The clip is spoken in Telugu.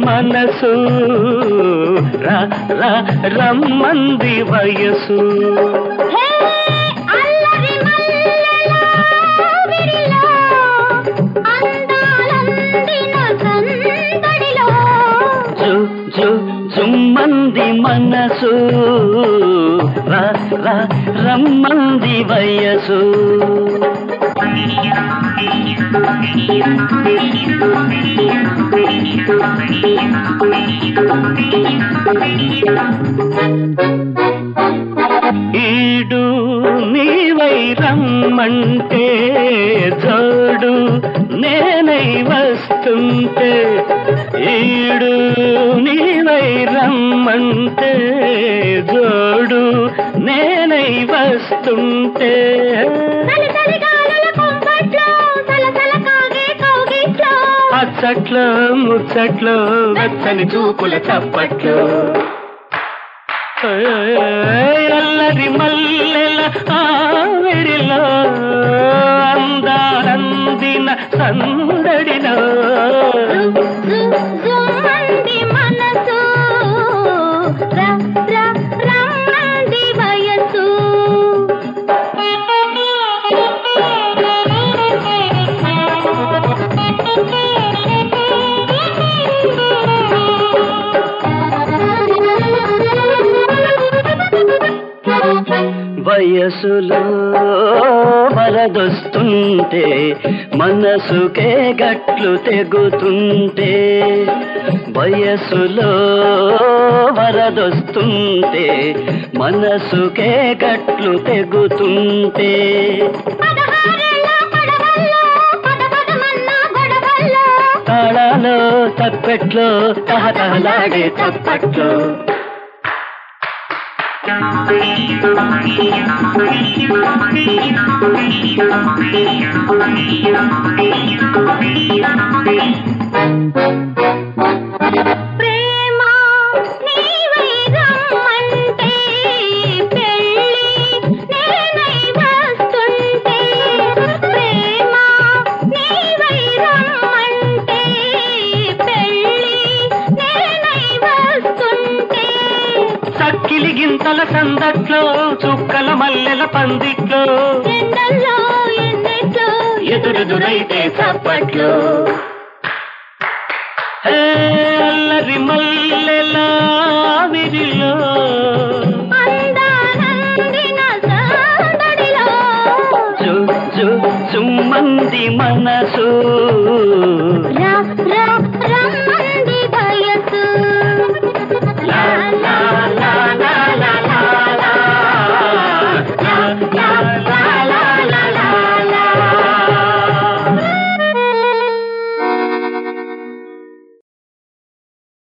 మనసు రా రా రమ్మంది వయసు హే అల్లరి మల్లెల విరిలో అందాలందిన సందడిలో జు జు జుమ్మంది మనసు రా రా రమ్మంది వయసు ఈడు నీవై రమ్మంటే జోడు నేనై వస్తుంటే ఈడు నీవై రమ్మంటే జోడు నేనై వస్తుంటే చలి చలి గాలుల కొంపట్లో సలసల కాగే కౌగిట్లో అచ్చట్లో ముచ్చట్లో వెచ్చని చూపుల చప్పట్లో ఏయ్ అల్లరి మల్లెల ఆవిరిలో అందాలందిన సందడిలో జుమ్మంది మనసు ర ర రమ్మంది వయసు వయసులో వరదొస్తుంటే మనసుకే గట్లు తెగుతుంటే వయసులో వరదొస్తుంటే మనసుకే గట్లు తెగుతుంటే పదహారేళ్ళ పడవల్లో పద పదమన్న గొడవల్లో తాళాలో తప్పెట్లో తహతహలాడే తప్పట్లో ప్రేమ నీవై రమ్మంటే పెళ్ళి నేనై వస్తుంటే ప్రేమ నీవై రమ్మంటే పెళ్ళి నేనై వస్తుంటే సక్కిలి గింతల సందట్లో చుక్కల మల్లెల పందిట్లో ఎండల్లో ఎన్నెట్లో ఎదురెదురైతే చప్పట్లో హే అల్లరి మల్లె